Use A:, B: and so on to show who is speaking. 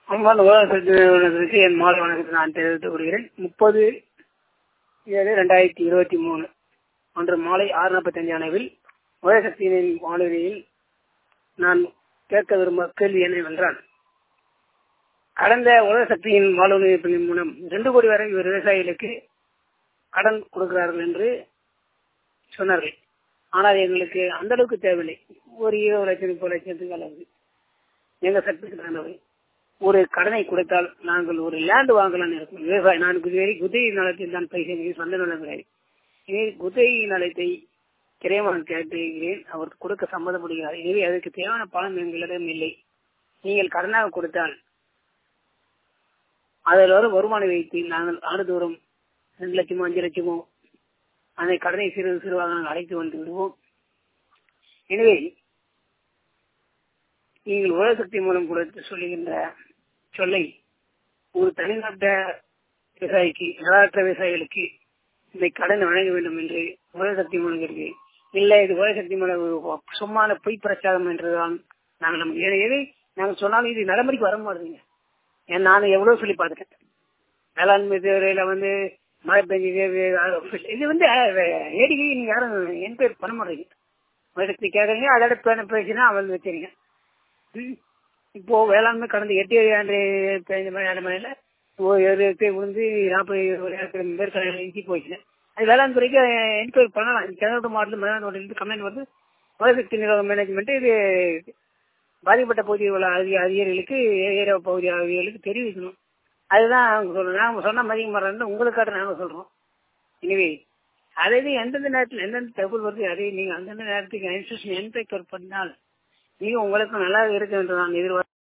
A: அம்மாள் உலகத்திற்கு என் மாலை வணக்கத்தை நான் தெரிவித்துக் கொள்கிறேன் முப்பது ஏழு ரெண்டாயிரத்தி இருபத்தி மூணு அன்று மாலை ஆறு நாற்பத்தஞ்சு அளவில் உலகசக்தியின் வானொலியில் நான் கேட்க விரும்ப கேள்வி என்னவென்றால் கடந்த உலக சக்தியின் வானொலிப்பின் மூலம் ரெண்டு கோடி வரை விவசாயிகளுக்கு கடன் கொடுக்கிறார்கள் என்று சொன்னார்கள் ஆனால் எங்களுக்கு அந்த அளவுக்கு தேவையில்லை ஒரு இருபது லட்சம் முப்பது லட்சத்துக்கு அளவு எங்க சக்திக்கு தகுந்தவை ஒரு கடனை கொடுத்தால் நாங்கள் ஒரு லேண்ட் வாங்கலாம்னு இருக்கோம் விவசாயம் நான் இதுவரை குத்தகை நலத்தில் தான் பைசா சொந்த நிலம் கிடையாது இதே குத்தகை நலத்தை கிரையமான் கேட்டுகிறேன் அவர் கொடுக்க சம்மதப்படுகிறார் எனவே அதற்கு தேவையான பணம் எங்களிடம் இல்லை நீங்கள் கடனாக கொடுத்தால் அதில் வரும் வருமானம் வைத்து நாங்கள் ஆண்டுதோறும் ரெண்டு லட்சமோ அஞ்சு லட்சமோ அந்த கடனை சிறு சிறுவாக நாங்கள் அழைத்து வந்து விடுவோம் எனவே நீங்கள் உலக சக்தி மூலம் கொடுத்து சொல்லுகின்ற சொல்லை ஒரு தனிநட்ட விவசாயிக்கு நலாற்ற விவசாயிகளுக்கு இந்த கடன் வழங்க வேண்டும் என்று உலக சக்தி மூலம் கேட்கிறேன் இல்லை இது உலக சக்தி மூலம் சும்மான பொய் பிரச்சாரம் என்றுதான் நாங்கள் நம்ம எதை நாங்கள் சொன்னாலும் இது நடைமுறைக்கு வர மாட்டேங்க ஏன் நான் எவ்வளவு சொல்லி பார்த்துட்டேன் வேளாண்மை துறையில வந்து மழை பெஞ்சது இது வந்து ஏடிகை நீங்க யாரும் என்கொயரி பண்ண மாட்டீங்க உலகத்தை கேட்கறீங்க அதோட பேன பேசினா அவள் வச்சுறீங்க இப்போ வேளாண்மை கடந்த எட்டு ஆண்டு பெய்த மழையில ஒரு விழுந்து நாற்பது ஒரு பேர் இஞ்சி போயிடுச்சு அது வேளாண் துறைக்கு என்கொயரி பண்ணலாம் கிணறு மாவட்டத்தில் மயிலாடுதுறையிலிருந்து கம்ப்ளைண்ட் வந்து உலகசக்தி நிர்வாக மேனேஜ்மெண்ட் இது பாதிக்கப்பட்ட பகுதியில் உள்ள அதிக அதிகாரிகளுக்கு ஏரியா பகுதி அதிகாரிகளுக்கு தெரிவிக்கணும் அதுதான் அவங்க சொல்லணும் நாங்கள் சொன்ன மதிய மரம் உங்களுக்காக நாங்கள் சொல்றோம் எனவே அதே எந்தெந்த நேரத்தில் எந்தெந்த தகவல் வருது அதை நீங்க அந்தந்த நேரத்துக்கு இன்ஸ்ட்ரக்ஷன் என்கொயர் பண்ணால் நீங்க உங்களுக்கு நல்லா இருக்கு என்று நான் எதிர்பார்க்கிறேன்